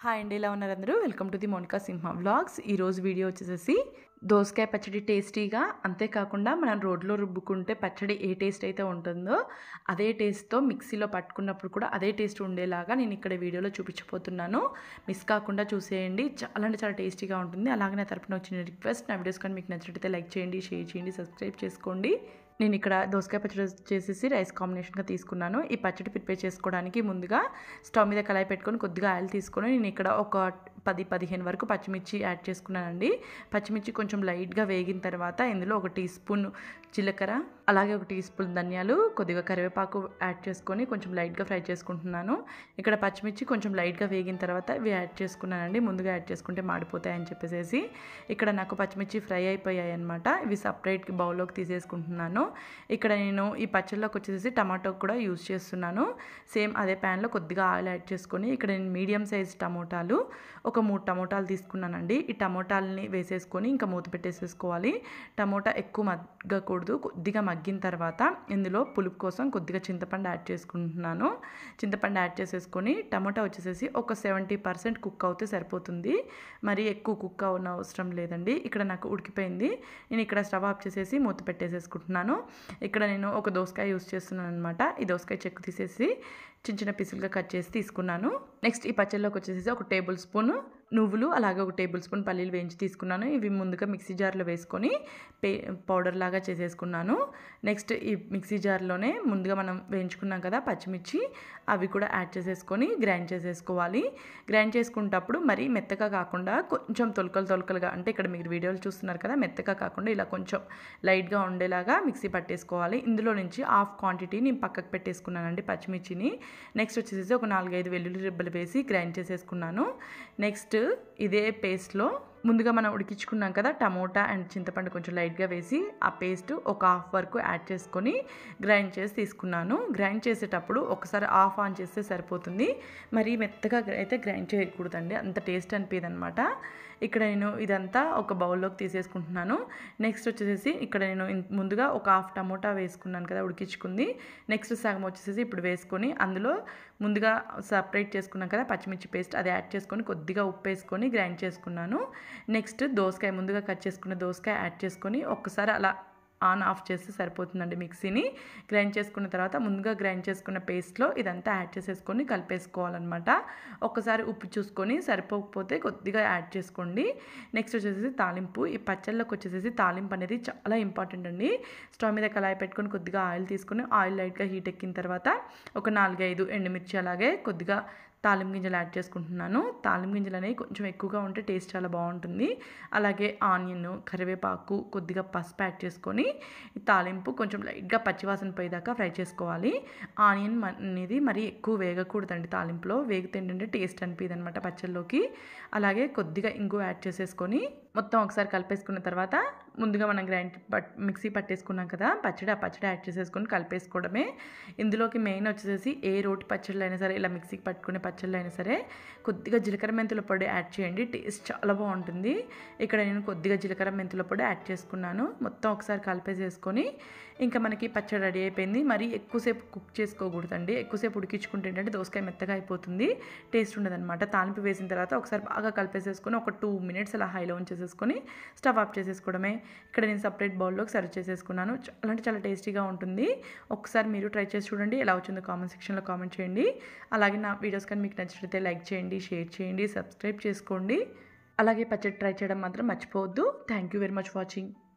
hi అండి ఎలా ఉన్నారు అందరూ welcome to the Monica Simha vlogs ఈరోజు వీడియో వచ్చేసేసి దోసకాయ పచ్చడి టేస్టీగా అంతేకాకుండా మనం రోడ్లో రుబ్బుకుంటే పచ్చడి ఏ టేస్ట్ అయితే ఉంటుందో అదే టేస్ట్తో మిక్సీలో పట్టుకున్నప్పుడు కూడా అదే టేస్ట్ ఉండేలాగా నేను ఇక్కడ వీడియోలో చూపించబోతున్నాను మిస్ కాకుండా చూసేయండి చాలా అంటే చాలా టేస్టీగా ఉంటుంది అలాగే నా తరపున వచ్చిన రిక్వెస్ట్ నా వీడియోస్ కానీ మీకు నచ్చినట్టయితే లైక్ చేయండి షేర్ చేయండి సబ్స్క్రైబ్ చేసుకోండి నేను ఇక్కడ దోసకాయ పచ్చడి చేసేసి రైస్ కాంబినేషన్గా తీసుకున్నాను ఈ పచ్చడి ప్రిపేర్ చేసుకోవడానికి ముందుగా స్టవ్ మీద కళాయి పెట్టుకొని కొద్దిగా ఆయిల్ తీసుకొని నేను ఇక్కడ ఒక పది పదిహేను వరకు పచ్చిమిర్చి యాడ్ చేసుకున్నానండి పచ్చిమిర్చి కొంచెం లైట్గా వేగిన తర్వాత ఇందులో ఒక టీ స్పూన్ జీలకర్ర అలాగే ఒక టీ స్పూన్ ధనియాలు కొద్దిగా కరివేపాకు యాడ్ చేసుకొని కొంచెం లైట్గా ఫ్రై చేసుకుంటున్నాను ఇక్కడ పచ్చిమిర్చి కొంచెం లైట్గా వేగిన తర్వాత ఇవి యాడ్ చేసుకున్నానండి ముందుగా యాడ్ చేసుకుంటే మాడిపోతాయని చెప్పేసి ఇక్కడ నాకు పచ్చిమిర్చి ఫ్రై అయిపోయాయి అనమాట ఇవి సపరేట్ బౌల్లోకి తీసేసుకుంటున్నాను ఇక్కడ నేను ఈ పచ్చళ్ళలోకి వచ్చేసి టమాటో కూడా యూజ్ చేస్తున్నాను సేమ్ అదే ప్యాన్లో కొద్దిగా ఆయిల్ యాడ్ చేసుకొని ఇక్కడ నేను మీడియం సైజ్ టమోటాలు ఒక మూడు టమోటాలు తీసుకున్నానండి ఈ టమోటాలని వేసేసుకొని ఇంకా మూత పెట్టేసేసుకోవాలి టమోటా ఎక్కువ మగ్గకూడదు కొద్దిగా మగ్గిన తర్వాత ఇందులో పులుపు కోసం కొద్దిగా చింతపండు యాడ్ చేసుకుంటున్నాను చింతపండు యాడ్ చేసేసుకొని టమోటా వచ్చేసేసి ఒక సెవెంటీ పర్సెంట్ కుక్ అవుతే సరిపోతుంది మరి ఎక్కువ కుక్ అవన అవసరం లేదండి ఇక్కడ నాకు ఉడికిపోయింది నేను ఇక్కడ స్టవ్ ఆఫ్ చేసేసి మూత పెట్టేసేసుకుంటున్నాను ఇక్కడ నేను ఒక దోసకాయ యూస్ చేస్తున్నాను అనమాట ఈ దోసకాయ చెక్కు తీసేసి చిన్న చిన్న పీసులుగా కట్ చేసి తీసుకున్నాను నెక్స్ట్ ఈ పచ్చళ్ళలోకి వచ్చేసి ఒక టేబుల్ స్పూన్ నువ్వులు అలాగే ఒక టేబుల్ స్పూన్ పల్లీలు వేయించి తీసుకున్నాను ఇవి ముందుగా మిక్సీ జార్లో వేసుకొని పే పౌడర్ లాగా చేసేసుకున్నాను నెక్స్ట్ ఈ మిక్సీ జార్లోనే ముందుగా మనం వేయించుకున్నాం కదా పచ్చిమిర్చి అవి కూడా యాడ్ చేసేసుకొని గ్రైండ్ చేసేసుకోవాలి గ్రైండ్ చేసుకునేటప్పుడు మరీ మెత్తగా కాకుండా కొంచెం తొలకలు తొలకలుగా అంటే ఇక్కడ మీరు వీడియోలు చూస్తున్నారు కదా మెత్తగా కాకుండా ఇలా కొంచెం లైట్గా ఉండేలాగా మిక్సీ పట్టేసుకోవాలి ఇందులో నుంచి హాఫ్ క్వాంటిటీ నేను పక్కకు పెట్టేసుకున్నానండి పచ్చిమిర్చిని నెక్స్ట్ వచ్చేసి ఒక నాలుగైదు వెల్లుల్లి రిబ్బలు వేసి గ్రైండ్ చేసేసుకున్నాను నెక్స్ట్ ఇదే పేస్ట్లో ముందుగా మనం ఉడికించుకున్నాం కదా టమోటా అండ్ చింతపండు కొంచెం లైట్గా వేసి ఆ పేస్ట్ ఒక హాఫ్ వరకు యాడ్ చేసుకొని గ్రైండ్ చేసి తీసుకున్నాను గ్రైండ్ చేసేటప్పుడు ఒకసారి ఆఫ్ ఆన్ చేస్తే సరిపోతుంది మరి మెత్తగా అయితే గ్రైండ్ చేయకూడదండి అంత టేస్ట్ అనిపించదు అనమాట ఇక్కడ నేను ఇదంతా ఒక బౌల్లోకి తీసేసుకుంటున్నాను నెక్స్ట్ వచ్చేసి ఇక్కడ నేను ముందుగా ఒక హాఫ్ టమోటా వేసుకున్నాను కదా ఉడికించుకుంది నెక్స్ట్ సగం వచ్చేసి ఇప్పుడు వేసుకొని అందులో ముందుగా సపరేట్ చేసుకున్నాం కదా పచ్చిమిర్చి పేస్ట్ అది యాడ్ చేసుకొని కొద్దిగా ఉప్పు వేసుకొని గ్రైండ్ చేసుకున్నాను నెక్స్ట్ దోసకాయ ముందుగా కట్ చేసుకున్న దోసకాయ యాడ్ చేసుకొని ఒక్కసారి అలా ఆన్ ఆఫ్ చేస్తే సరిపోతుందండి మిక్సీని గ్రైండ్ చేసుకున్న తర్వాత ముందుగా గ్రైండ్ చేసుకున్న పేస్ట్లో ఇదంతా యాడ్ చేసేసుకొని కలిపేసుకోవాలన్నమాట ఒక్కసారి ఉప్పు చూసుకొని సరిపోకపోతే కొద్దిగా యాడ్ చేసుకోండి నెక్స్ట్ వచ్చేసి తాలింపు ఈ పచ్చళ్ళకి వచ్చేసి తాలింపు అనేది చాలా ఇంపార్టెంట్ అండి స్టవ్ మీద కళాయి పెట్టుకొని కొద్దిగా ఆయిల్ తీసుకొని ఆయిల్ లైట్గా హీట్ ఎక్కిన తర్వాత ఒక నాలుగైదు ఎండుమిర్చి అలాగే కొద్దిగా తాలింపు గింజలు యాడ్ చేసుకుంటున్నాను తాలింపు గింజలు అనేవి కొంచెం ఎక్కువగా ఉంటే టేస్ట్ చాలా బాగుంటుంది అలాగే ఆనియన్ కరివేపాకు కొద్దిగా పసుపు యాడ్ చేసుకొని తాలింపు కొంచెం లైట్గా పచ్చివాసన పోయేదాకా ఫ్రై చేసుకోవాలి ఆనియన్ అనేది మరి ఎక్కువ వేగకూడదండి తాలింపులో వేగితే ఏంటంటే టేస్ట్ అనిపిది అనమాట పచ్చళ్ళలోకి అలాగే కొద్దిగా ఇంగు యాడ్ చేసేసుకొని మొత్తం ఒకసారి కలిపేసుకున్న తర్వాత ముందుగా మనం గ్రైండ్ పట్ మిక్సీ పట్టేసుకున్నాం కదా పచ్చడి ఆ పచ్చడి యాడ్ చేసేసుకొని కలిపేసుకోవడమే ఇందులోకి మెయిన్ వచ్చేసి ఏ రోటి పచ్చళ్ళు అయినా సరే ఇలా మిక్సీకి పట్టుకునే పచ్చళ్ళు అయినా సరే కొద్దిగా జీలకర్ర మెంతుల పొడి యాడ్ చేయండి టేస్ట్ చాలా బాగుంటుంది ఇక్కడ నేను కొద్దిగా జీలకర్ర మెంతుల పొడి యాడ్ చేసుకున్నాను మొత్తం ఒకసారి కలిపేసేసుకొని ఇంకా మనకి పచ్చడి రెడీ అయిపోయింది మరి ఎక్కువసేపు కుక్ చేసుకోకూడదండి ఎక్కువసేపు ఉడికించుకుంటే ఏంటంటే దోసకాయ మెత్తగా అయిపోతుంది టేస్ట్ ఉండదన్నమాట తాలింపు వేసిన తర్వాత ఒకసారి బాగా కలిపేసేసుకొని ఒక టూ మినిట్స్ అలా హైలో ఉంచేసేసుకొని స్టవ్ ఆఫ్ చేసేసుకోవడమే ఇక్కడ నేను సపరేట్ బౌల్లోకి సర్వ్ చేసేసుకున్నాను చాలా అంటే చాలా టేస్టీగా ఉంటుంది ఒకసారి మీరు ట్రై చేసి చూడండి ఎలా వచ్చిందో కామెంట్ సెక్షన్లో కామెంట్ చేయండి అలాగే నా వీడియోస్ కానీ మీకు నచ్చినట్లయితే లైక్ చేయండి షేర్ చేయండి సబ్స్క్రైబ్ చేసుకోండి అలాగే పచ్చడి ట్రై చేయడం మాత్రం మర్చిపోవద్దు thank you very much watching